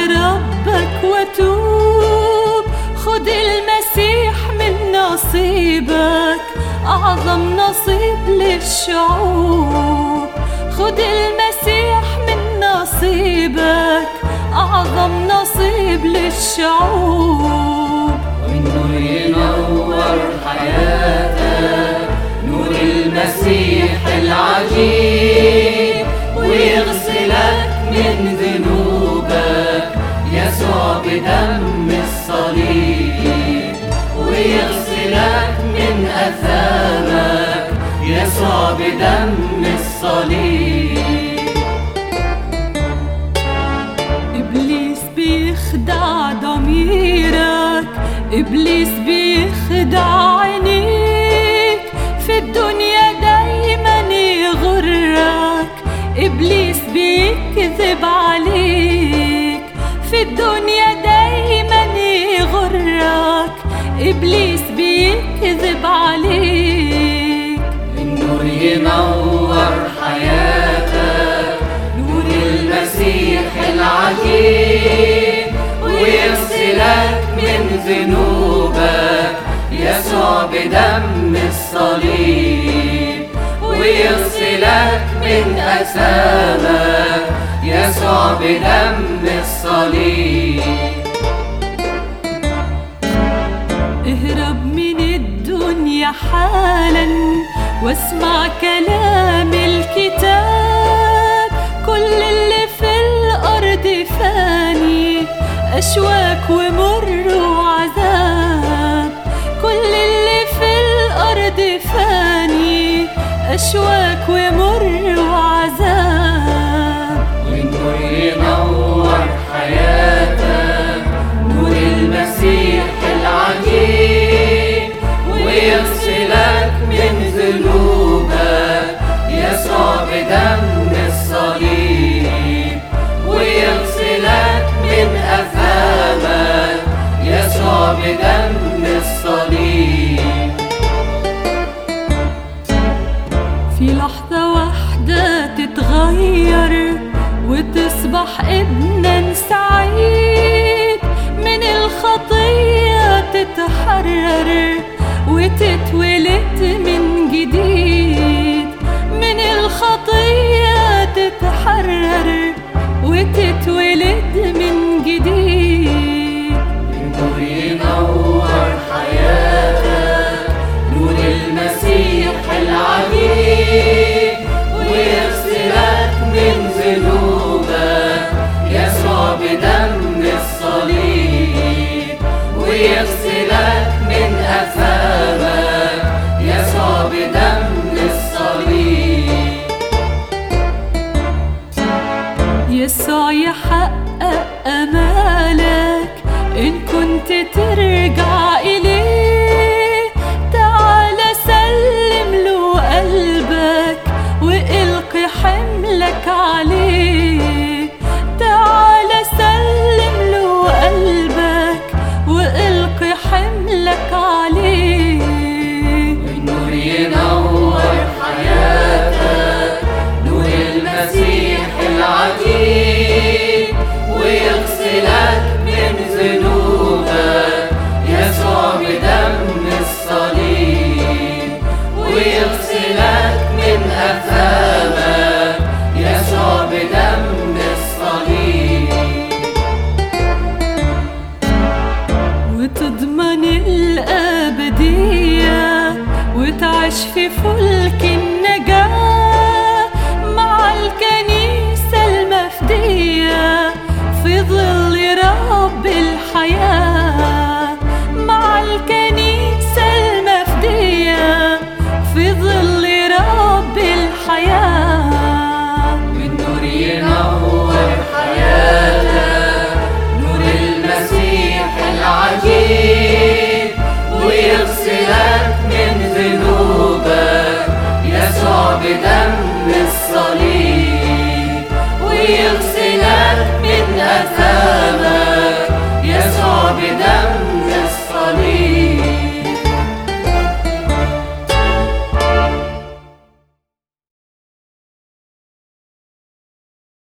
لربك وتوب خد المسيح من نصيبك أعظم نصيب للشعوب خد المسيح من نصيبك أعظم نصيب للشعوب والنور ينور حياتك نور المسيح العجيب ويغسلك من ذنوبك يسوع بدم الصليب ويغسلك من أثامك يسوع بدم الصليب إبليس بيخدع ضميرك إبليس بيخدع عينيك في الدنيا دايما يغرك إبليس بيكذب عليك في الدنيا دايما يغرك إبليس بيكذب عليك النور ينور حياتك نور المسيح العجيب ويغسلك من ذنوبك يسوع بدم الصليب ويغسلك من أثامك يسوع بدم الصليب اهرب من الدنيا حالا واسمع كلام الكتاب كل اللي في الأرض فاني أشواك ومر وعذاب كل اللي في الأرض فاني أشواك ومر وعذاب والنور ينور حياتك نور المسيح العجيب ويغسلك من ذنوبك يسوع بدم الصليب ويغسلك من أثامك يسوع بدم الصليب في لحظة واحدة تتغير وتصبح ابنا سعيد من الخطية تتحرر وتتولد من جديد من الخطية تتحرر وتتولد من جديد النور ينور حياتك نور المسيح العجيب ويغسلك من ذنوبك يسوع بدم الصليب ويغسلك